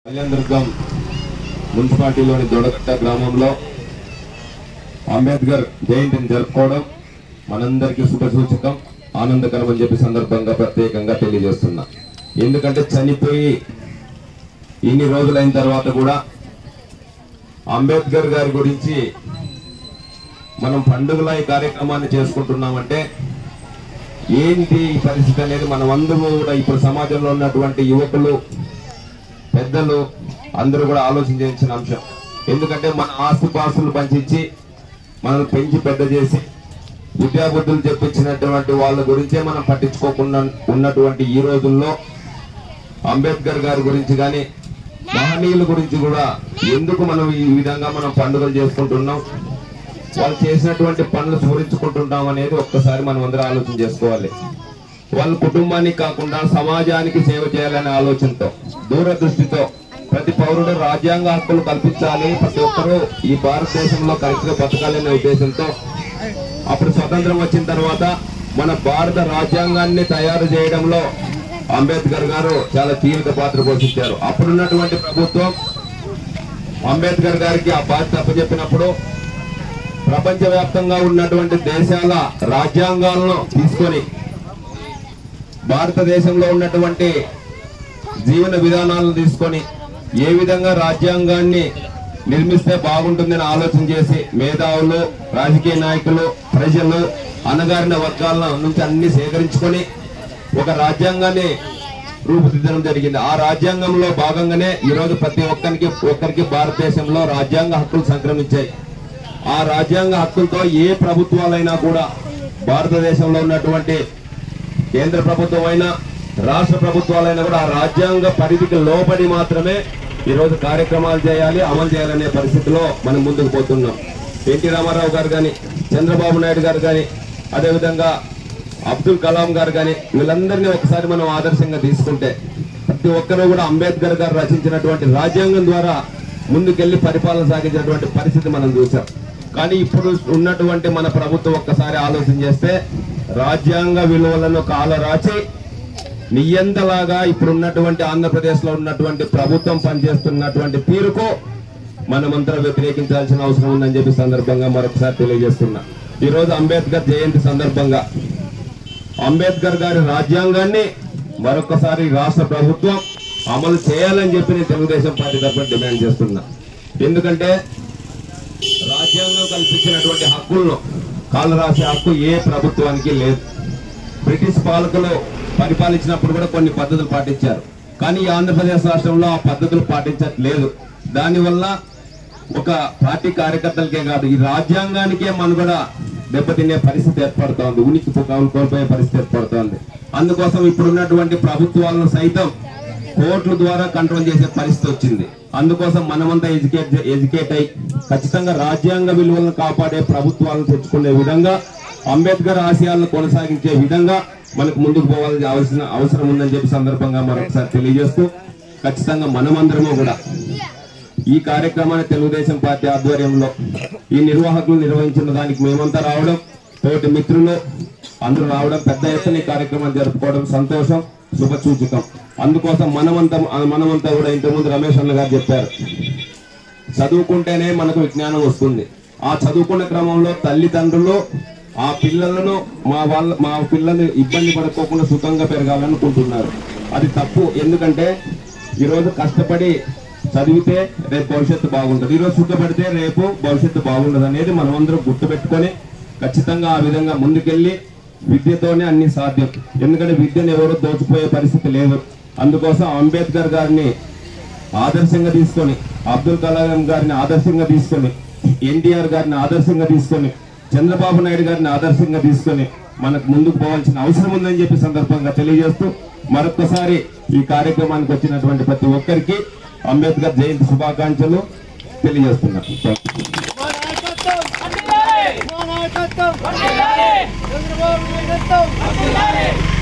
కళ్యాణదుర్గం మున్సిపాలిటీలోని దొడగట్ట గ్రామంలో అంబేద్కర్ జయంతిని జరుపుకోవడం మనందరికీ శుభసూచకం ఆనందకరం అని చెప్పి సందర్భంగా ప్రత్యేకంగా తెలియజేస్తున్నా ఎందుకంటే చనిపోయి ఇన్ని రోజులైన తర్వాత కూడా అంబేద్కర్ గారి గురించి మనం పండుగల ఈ కార్యక్రమాన్ని చేసుకుంటున్నామంటే ఏంటి ఈ పరిస్థితి అనేది మనం అందరూ కూడా ఇప్పుడు సమాజంలో ఉన్నటువంటి యువకులు పెద్దలు అందరూ కూడా ఆలోచించాల్సిన అంశం ఎందుకంటే మన ఆస్తుపాస్తులు పంచిచ్చి మనల్ని పెంచి పెద్ద చేసి విద్యాబుద్ధులు చెప్పించినటువంటి వాళ్ళ గురించే మనం పట్టించుకోకుండా ఉన్నటువంటి ఈ రోజుల్లో అంబేద్కర్ గారి గురించి కానీ మహనీయుల గురించి కూడా ఎందుకు మనం ఈ విధంగా మనం పండుగలు చేసుకుంటున్నాం వాళ్ళు చేసినటువంటి పనులు స్మరించుకుంటున్నాం అనేది ఒక్కసారి మనం అందరం ఆలోచన చేసుకోవాలి వాళ్ళ కుటుంబానికి కాకుండా సమాజానికి సేవ చేయాలనే ఆలోచనతో దూరదృష్టితో ప్రతి పౌరుడు రాజ్యాంగ హక్కులు కల్పించాలి ప్రతి ఒక్కరూ ఈ భారతదేశంలో కరెక్ట్ గా బతకాలనే ఉద్దేశంతో అప్పుడు స్వతంత్రం వచ్చిన తర్వాత మన భారత రాజ్యాంగాన్ని తయారు చేయడంలో అంబేద్కర్ గారు చాలా కీలక పాత్ర పోషించారు అప్పుడున్నటువంటి ప్రభుత్వం అంబేద్కర్ గారికి ఆ బాధ్యత అప్పచెప్పినప్పుడు ప్రపంచవ్యాప్తంగా ఉన్నటువంటి దేశాల రాజ్యాంగాలను తీసుకొని భారతదేశంలో ఉన్నటువంటి జీవన విధానాలను తీసుకొని ఏ విధంగా రాజ్యాంగాన్ని నిర్మిస్తే బాగుంటుందని ఆలోచన చేసి మేధావులు రాజకీయ నాయకులు ప్రజలు అణగారిన వర్గాల నుంచి అన్ని సేకరించుకొని ఒక రాజ్యాంగాన్ని రూపుదిద్దడం జరిగింది ఆ రాజ్యాంగంలో భాగంగానే ఈరోజు ప్రతి ఒక్కరికి ఒక్కరికి భారతదేశంలో రాజ్యాంగ హక్కులు సంక్రమించాయి ఆ రాజ్యాంగ హక్కులతో ఏ ప్రభుత్వాలైనా కూడా భారతదేశంలో ఉన్నటువంటి కేంద్ర ప్రభుత్వం అయినా రాష్ట్ర ప్రభుత్వాలైనా కూడా ఆ రాజ్యాంగ పరిధికి లోబడి మాత్రమే ఈ రోజు కార్యక్రమాలు చేయాలి అమలు చేయాలనే పరిస్థితిలో మనం ముందుకు పోతున్నాం ఎన్టీ రామారావు గారు కానీ చంద్రబాబు నాయుడు గారు కానీ అదేవిధంగా అబ్దుల్ కలాం గారు కానీ వీళ్ళందరినీ ఒకసారి మనం ఆదర్శంగా తీసుకుంటే ప్రతి ఒక్కరూ కూడా అంబేద్కర్ గారు రచించినటువంటి రాజ్యాంగం ద్వారా ముందుకెళ్లి పరిపాలన సాగించినటువంటి పరిస్థితి మనం చూసాం కానీ ఇప్పుడు ఉన్నటువంటి మన ప్రభుత్వం ఒక్కసారి ఆలోచన చేస్తే రాజ్యాంగ విలువలను కాలరాచి నియంతలాగా ఇప్పుడు ఉన్నటువంటి ఆంధ్రప్రదేశ్ లో ఉన్నటువంటి ప్రభుత్వం పనిచేస్తున్నటువంటి తీరుకు మనమంతా వ్యతిరేకించాల్సిన అవసరం ఉందని చెప్పి సందర్భంగా మరొకసారి తెలియజేస్తున్నా ఈ రోజు అంబేద్కర్ జయంతి సందర్భంగా అంబేద్కర్ గారి రాజ్యాంగాన్ని మరొకసారి రాష్ట్ర ప్రభుత్వం అమలు చేయాలని చెప్పి నేను తెలుగుదేశం పార్టీ తరఫున డిమాండ్ చేస్తున్నా ఎందుకంటే రాజ్యాంగం కల్పించినటువంటి హక్కులను కాలరాసే హక్కు ఏ ప్రభుత్వానికి లేదు బ్రిటిష్ పాలకులు పరిపాలించినప్పుడు కూడా కొన్ని పద్ధతులు పాటించారు కానీ ఈ ఆంధ్రప్రదేశ్ రాష్ట్రంలో ఆ పద్ధతులు పాటించట్లేదు దానివల్ల ఒక పార్టీ కార్యకర్తలకే కాదు ఈ రాజ్యాంగానికే మనుగడ దెబ్బతినే పరిస్థితి ఏర్పడుతోంది ఉనికి పుకాలు కోల్పోయే పరిస్థితి ఏర్పడుతోంది అందుకోసం ఇప్పుడున్నటువంటి ప్రభుత్వాలను సైతం కోర్టుల ద్వారా కంట్రోల్ చేసే పరిస్థితి వచ్చింది అందుకోసం మనమంతా ఎడ్యుకేట్ ఎడ్యుకేట్ అయి ఖచ్చితంగా రాజ్యాంగ విలువలను కాపాడే ప్రభుత్వాలను తెచ్చుకునే విధంగా అంబేద్కర్ ఆశయాలను కొనసాగించే విధంగా మనకు ముందుకు పోవాల్సిన అవసరం అవసరం ఉందని చెప్పి సందర్భంగా మరొకసారి తెలియజేస్తూ ఖచ్చితంగా మనమందరము కూడా ఈ కార్యక్రమాన్ని తెలుగుదేశం పార్టీ ఆధ్వర్యంలో ఈ నిర్వాహకులు నిర్వహించిన దానికి మేమంతా రావడం తోటి మిత్రులు అందరూ రావడం పెద్ద ఎత్తున ఈ కార్యక్రమం జరుపుకోవడం సంతోషం శుభ సూచకం అందుకోసం మనమంతా మనమంతా కూడా ఇంతకుముందు రమేష్ అన్న గారు చెప్పారు చదువుకుంటేనే మనకు విజ్ఞానం వస్తుంది ఆ చదువుకునే క్రమంలో తల్లిదండ్రులు ఆ పిల్లలను మా వాళ్ళ మా పిల్లలు ఇబ్బంది పడుకోకుండా సుఖంగా పెరగాలనుకుంటున్నారు అది తప్పు ఎందుకంటే ఈరోజు కష్టపడి చదివితే రేపు భవిష్యత్తు బాగుంటుంది ఈరోజు సుఖపడితే రేపు భవిష్యత్తు బాగుండదు అనేది మనం అందరం గుర్తుపెట్టుకొని ఖచ్చితంగా ఆ విధంగా ముందుకెళ్ళి విద్యతోనే అన్ని సాధ్యం ఎందుకంటే విద్యను ఎవరు దోచుకుపోయే పరిస్థితి లేదు అందుకోసం అంబేద్కర్ గారిని ఆదర్శంగా తీసుకొని అబ్దుల్ కలాం గారిని ఆదర్శంగా తీసుకొని ఎన్టీఆర్ గారిని ఆదర్శంగా తీసుకొని చంద్రబాబు నాయుడు గారిని ఆదర్శంగా తీసుకొని మనకు ముందుకు పోవాల్సిన అవసరం ఉందని చెప్పి సందర్భంగా తెలియజేస్తూ మరొకసారి ఈ కార్యక్రమానికి వచ్చినటువంటి ప్రతి ఒక్కరికి అంబేద్కర్ జయంతి శుభాకాంక్షలు తెలియజేస్తున్నారు మా నాయకత్వం మా నాయకత్వం చంద్రబాబు నాయకత్వం